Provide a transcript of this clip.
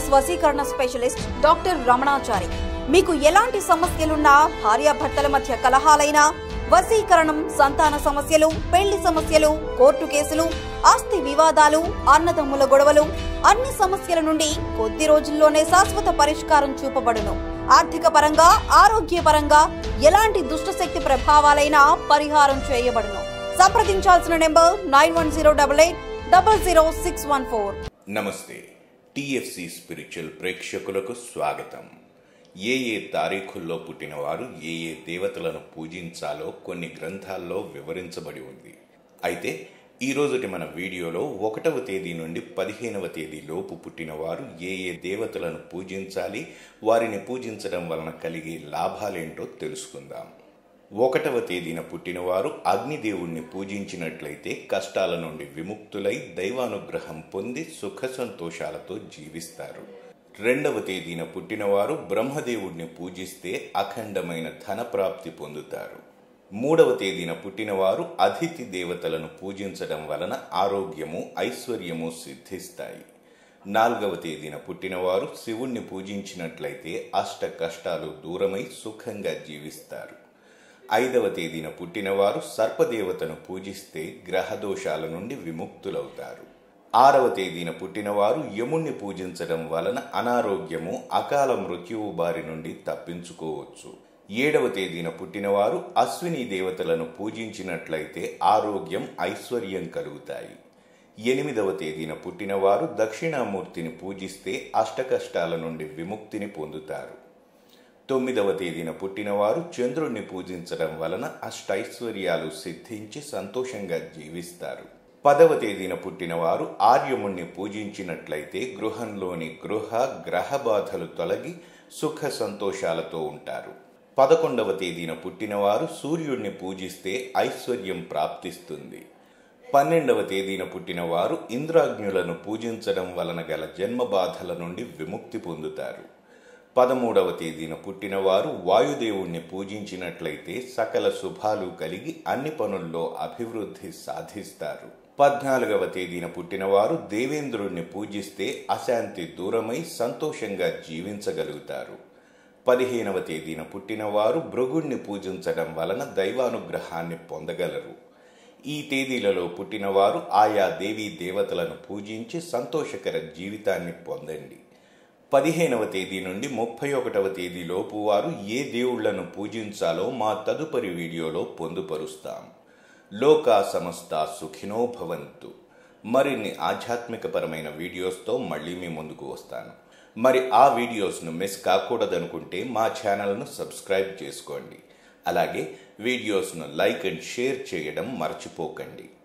advance వశీకరణ specialist doctor Ramanachari మీకు ఎలాంటి సమస్యలున్నా భార్యాభర్తల మధ్య కలహాలైనా వశీకరణం సంతాన సమస్యలు పెళ్లి సమస్యలు కోర్టు కేసులు ఆస్తి వివాదాలు అన్నదమ్ముల గొడవలు అన్ని సమస్యల నుండి కొద్ది రోజుల్లోనే శాశ్వత పరిష్కారం చూపబడును ఆర్థిక పరంగా ఆరోగ్యపరంగా ఎలాంటి దుష్టశక్తి ప్రభావాలైనా పరిహారం చేయబడును సంప్రదించాల్సిన number nine one zero double eight double zero six one four నమస్తే టిఎఫ్సి స్పిరిచువల్ ప్రేక్షకులకు స్వాగతం ఏ ఏ తారీఖుల్లో పుట్టినవారు ఏ ఏ దేవతలను పూజించాలో కొన్ని గ్రంథాల్లో వివరించబడి ఉంది అయితే ఈ రోజుటి మన వీడియోలో ఒకటవ తేదీ నుండి పదిహేనవ తేదీ లోపు పుట్టినవారు ఏ ఏ దేవతలను పూజించాలి వారిని పూజించడం వలన కలిగే లాభాలేంటో తెలుసుకుందాం ఒకటవ తేదీన పుట్టినవారు అగ్నిదేవుణ్ణి పూజించినట్లయితే కష్టాల నుండి విముక్తులై దైవానుగ్రహం పొంది సుఖ సంతోషాలతో జీవిస్తారు రెండవ తేదీన పుట్టినవారు బ్రహ్మదేవుణ్ణి పూజిస్తే అఖండమైన ధన ప్రాప్తి పొందుతారు మూడవ తేదీన పుట్టినవారు అతిథి దేవతలను పూజించడం వలన ఆరోగ్యము ఐశ్వర్యము సిద్ధిస్తాయి నాలుగవ తేదీన పుట్టినవారు శివుణ్ణి పూజించినట్లయితే అష్ట కష్టాలు దూరమై సుఖంగా జీవిస్తారు ఐదవ తేదీన పుట్టినవారు సర్పదేవతను పూజిస్తే గ్రహదోషాల నుండి విముక్తులవుతారు ఆరవ తేదీన పుట్టినవారు యముణ్ణి పూజించడం వలన అనారోగ్యము అకాల మృత్యువు బారి నుండి తప్పించుకోవచ్చు ఏడవ తేదీన పుట్టినవారు అశ్విని దేవతలను పూజించినట్లయితే ఆరోగ్యం ఐశ్వర్యం కలుగుతాయి ఎనిమిదవ తేదీన పుట్టినవారు దక్షిణామూర్తిని పూజిస్తే అష్టకష్టాల నుండి విముక్తిని పొందుతారు తొమ్మిదవ తేదీన పుట్టినవారు చంద్రుణ్ణి పూజించడం వలన అష్టైశ్వర్యాలు సిద్ధించి సంతోషంగా జీవిస్తారు పదవ తేదీన పుట్టినవారు ఆర్యముణ్ణి పూజించినట్లయితే గృహంలోని గృహ గ్రహ బాధలు తొలగి సుఖ సంతోషాలతో ఉంటారు పదకొండవ తేదీన పుట్టినవారు సూర్యుడిని పూజిస్తే ఐశ్వర్యం ప్రాప్తిస్తుంది పన్నెండవ తేదీన పుట్టినవారు ఇంద్రాజ్ఞులను పూజించడం వలన గల జన్మ బాధల నుండి విముక్తి పొందుతారు పదమూడవ తేదీన పుట్టినవారు వాయుదేవుణ్ణి పూజించినట్లయితే సకల శుభాలు కలిగి అన్ని పనుల్లో అభివృద్ధి సాధిస్తారు పద్నాలుగవ తేదీన పుట్టినవారు దేవేంద్రుణ్ణి పూజిస్తే అశాంతి దూరమై సంతోషంగా జీవించగలుగుతారు పదిహేనవ తేదీన పుట్టినవారు భృగుణ్ణి పూజించడం వలన దైవానుగ్రహాన్ని పొందగలరు ఈ తేదీలలో పుట్టినవారు ఆయా దేవీ దేవతలను పూజించి సంతోషకర జీవితాన్ని పొందండి పదిహేనవ తేదీ నుండి ముప్పై ఒకటవ తేదీలోపు వారు ఏ దేవుళ్లను పూజించాలో మా తదుపరి వీడియోలో పొందుపరుస్తాం లోకా సమస్త సుఖినో భవంతు మరిన్ని ఆధ్యాత్మికపరమైన వీడియోస్తో మళ్ళీ మీ ముందుకు వస్తాను మరి ఆ వీడియోస్ను మిస్ కాకూడదనుకుంటే మా ఛానల్ను సబ్స్క్రైబ్ చేసుకోండి అలాగే వీడియోస్ను లైక్ అండ్ షేర్ చేయడం మర్చిపోకండి